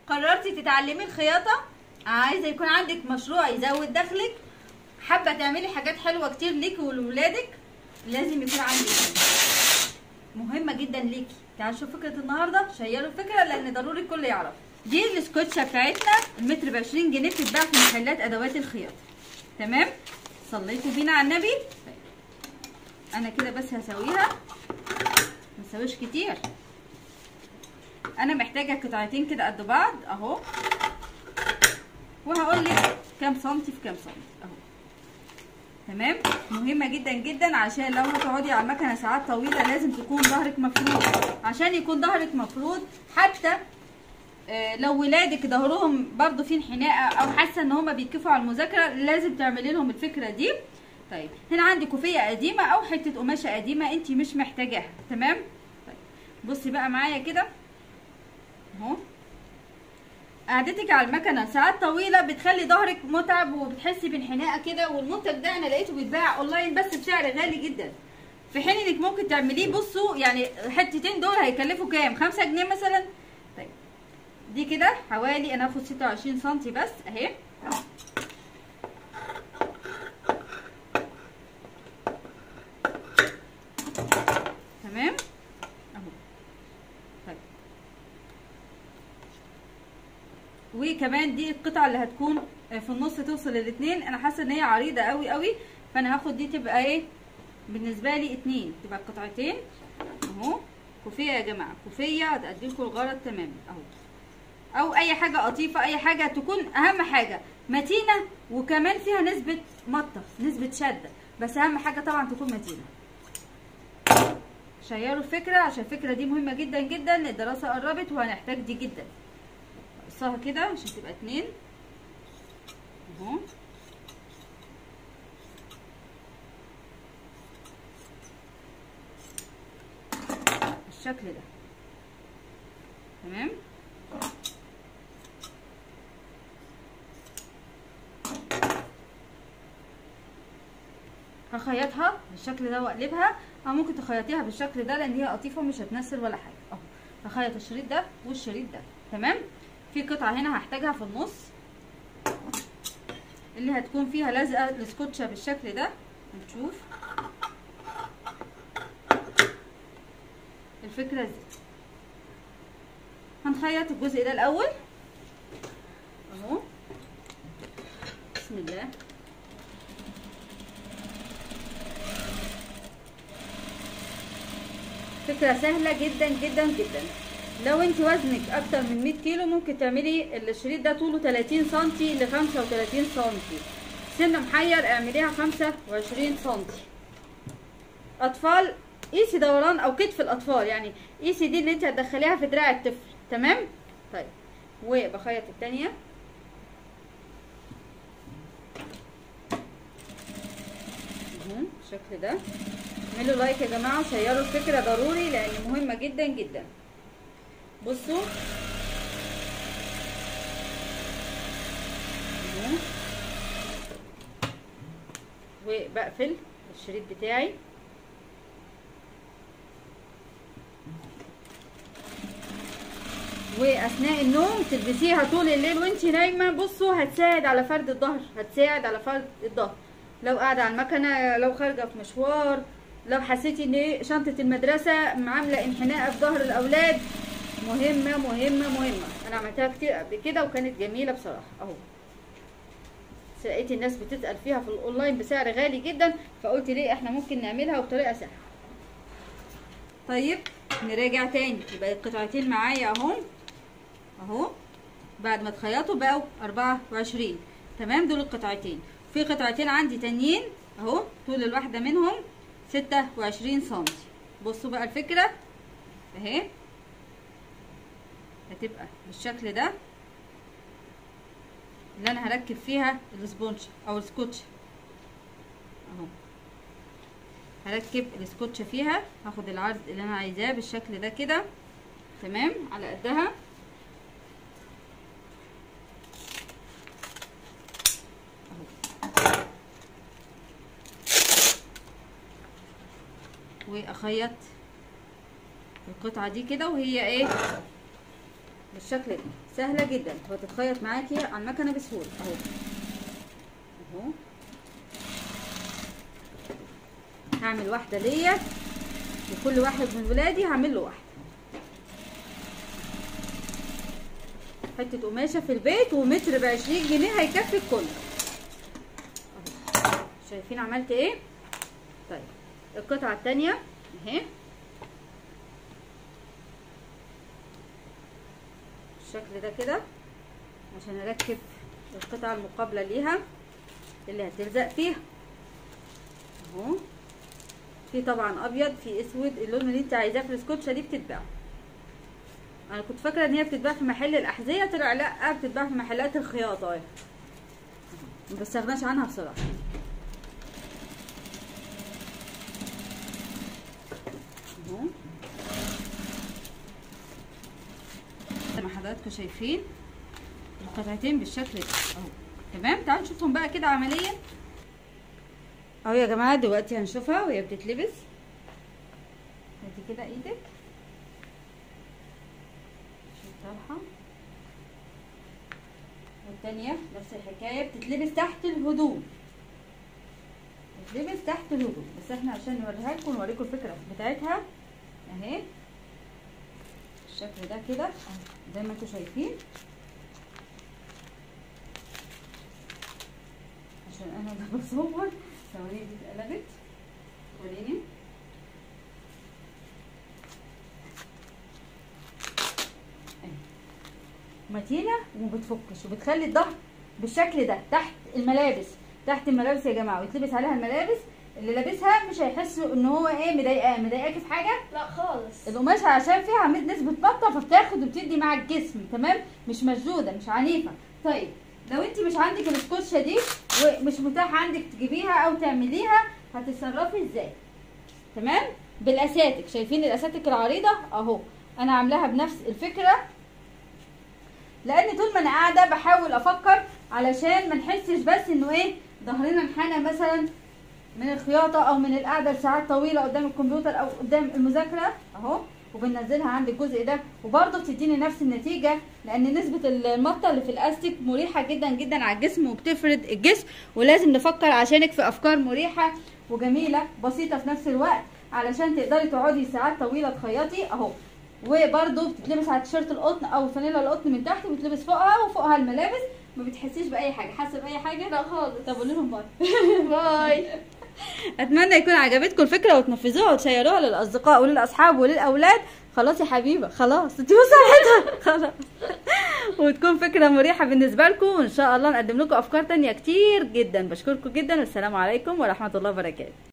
قررتي تتعلمي الخياطه عايزه يكون عندك مشروع يزود دخلك حابه تعملي حاجات حلوه كتير ليكي ولولادك لازم يكون عندك مهمه جدا ليكي تعالوا نشوف فكره النهارده شيروا الفكره لان ضروري الكل يعرف دي السكوتشه بتاعتنا المتر ب 20 جنيه بتتباع في محلات ادوات الخياطه تمام صليتوا بينا على النبي طيب. انا كده بس هسويها ما تسويش كتير انا محتاجه قطعتين كده قد بعض اهو وهقول لك كام سنتي في كام سنتي اهو تمام مهمه جدا جدا عشان لو هتقعدي على المكنه ساعات طويله لازم تكون ظهرك مفرود عشان يكون ظهرك مفرود حتى آه، لو ولادك ظهرهم برضو في انحناء او حاسه ان هما بيتكفوا على المذاكره لازم تعملي لهم الفكره دي طيب هنا عندي كوفيه قديمه او حته قماشه قديمه انت مش محتاجاها تمام طيب بصي بقى معايا كده اهو قعدتك على المكنه ساعات طويله بتخلي ظهرك متعب وبتحسي بانحناء كده والمنتج ده انا لقيته بيتباع اونلاين بس بسعر غالي جدا في حين انك ممكن تعمليه بصوا يعني حتتين دول هيكلفوا كام خمسة جنيه مثلا طيب دي كده حوالي انا هاخد 26 سنتي بس اهي تمام اهو طيب وكمان دي القطعه اللي هتكون في النص توصل الاثنين انا حاسه ان هي عريضه قوي قوي فانا هاخد دي تبقى ايه بالنسبه لي اتنين تبقى قطعتين اهو كوفيه يا جماعه كوفيه هتأدي لكم الغرض تماما اهو او اي حاجه قطيفه اي حاجه تكون اهم حاجه متينه وكمان فيها نسبه مطه نسبه شده بس اهم حاجه طبعا تكون متينه شيروا الفكره عشان الفكره دي مهمه جدا جدا الدراسه قربت وهنحتاج دي جدا قصها كده عشان تبقى اتنين اهو بالشكل ده تمام هخيطها بالشكل ده واقلبها او ممكن تخيطيها بالشكل ده لان هي قطيفه مش هتنسر ولا حاجه اهو هخيط الشريط ده والشريط ده تمام في قطعه هنا هحتاجها في النص اللي هتكون فيها لازقه السكوتشه بالشكل ده نشوف الفكره دي هنخيط الجزء ده الاول اهو بسم الله فكرة سهلة جدا جدا جدا لو انت وزنك اكتر من 100 كيلو ممكن تعملي الشريط ده طوله 30 سنتي ل 35 سنتي سن محير اعمليها 25 سنتي اطفال قيسي دوران او كتف الاطفال يعني قيسي دي اللي انت هتدخليها في دراع الطفل تمام طيب وبخيط التانية اهو بالشكل ده اعملوا لايك يا جماعه وشيروا الفكره ضروري لان مهمه جدا جدا بصوا اهو وبقفل الشريط بتاعي واثناء النوم تلبسيها طول الليل وانت نايمه بصوا هتساعد على فرد الظهر هتساعد على فرد الظهر لو قاعده على المكنه لو خارجه في مشوار لو حسيتي ان شنطه المدرسه عامله انحناء في ظهر الاولاد مهمه مهمه مهمه انا عملتها كتير قبل كده وكانت جميله بصراحه اهو لقيت الناس بتسال فيها في الاونلاين بسعر غالي جدا فقلت ليه احنا ممكن نعملها وبطريقه سهله طيب نراجع تاني يبقى القطعتين معايا اهو اهو بعد ما اتخيطوا بقوا أربعة وعشرين تمام دول القطعتين في قطعتين عندي تانيين اهو طول الواحدة منهم ستة وعشرين سنتي بصوا بقى الفكرة اهي هتبقى بالشكل ده اللي انا هركب فيها السبونج او السكوتش اهو هركب السكوتش فيها هاخد العرض اللي انا عايزاه بالشكل ده كده تمام على قدها واخيط القطعه دي كده وهي ايه بالشكل ده سهله جدا وهتتخيط معاكي على المكنه بسهوله اهو اهو هعمل واحده ليا وكل واحد من ولادي هعمل له واحده حته قماشه في البيت ومتر بعشرين جنيه هيكفي الكل أهو. شايفين عملت ايه طيب القطعه التانية اهي بالشكل ده كده عشان اركب القطعه المقابله ليها اللي هتلزق فيها اهو في طبعا ابيض في اسود اللون اللي انت عايزاه في السكوتشه دي بتتباع انا كنت فاكره ان هي بتتباع في محل الاحذيه طلع لا بتتباع في محلات الخياطه اهي ما بستغناش عنها بصراحه اهو زي ما حضراتكم شايفين القطعتين بالشكل ده اهو تمام تعالوا نشوفهم بقى كده عمليا اهو يا جماعه دلوقتي هنشوفها وهي بتتلبس ادي كده ايدك الطرحه والتانية نفس الحكاية بتتلبس تحت الهدوم بتتلبس تحت الهدوم بس احنا عشان نوريها لكم نوريكم الفكرة بتاعتها اهي الشكل ده كده زي ما انتم شايفين عشان انا ده بصور ثواني دي اتقلبت وريني متينة وما بتفكش وبتخلي الظهر بالشكل ده تحت الملابس تحت الملابس يا جماعه ويتلبس عليها الملابس اللي لابسها مش هيحسوا ان هو ايه مضايقاه مضايقاكي في حاجه لا خالص القماشه عشان فيها عميد نسبه بطه فبتاخد وبتدي مع الجسم تمام مش مشدوده مش عنيفه طيب لو انت مش عندك السكوتشه دي ومش متاح عندك تجيبيها او تعمليها هتتصرفي ازاي تمام بالاساتك شايفين الاساتك العريضه اهو انا عاملاها بنفس الفكره لان طول ما انا قاعده بحاول افكر علشان ما نحسش بس انه ايه ظهرنا انحنى مثلا من الخياطه او من القعده لساعات طويله قدام الكمبيوتر او قدام المذاكره اهو وبننزلها عند الجزء ده وبرده بتديني نفس النتيجه لان نسبه المطه اللي في الاستيك مريحه جدا جدا على الجسم وبتفرد الجسم ولازم نفكر عشانك في افكار مريحه وجميله بسيطه في نفس الوقت علشان تقدري تقعدي ساعات طويله تخيطي اهو وبرده بتتلبس على تيشيرت القطن او فانيلا القطن من تحت وبتلبس فوقها وفوقها الملابس ما بتحسيش باي حاجه حاسه باي حاجه لا خالص طب قولي لهم باي باي اتمنى يكون عجبتكم الفكره وتنفذوها وتشيروها للاصدقاء وللاصحاب وللاولاد خلاص يا حبيبه خلاص انت وصلتها خلاص وتكون فكره مريحه بالنسبه لكم وان شاء الله نقدم لكم افكار تانية كتير جدا بشكركم جدا والسلام عليكم ورحمه الله وبركاته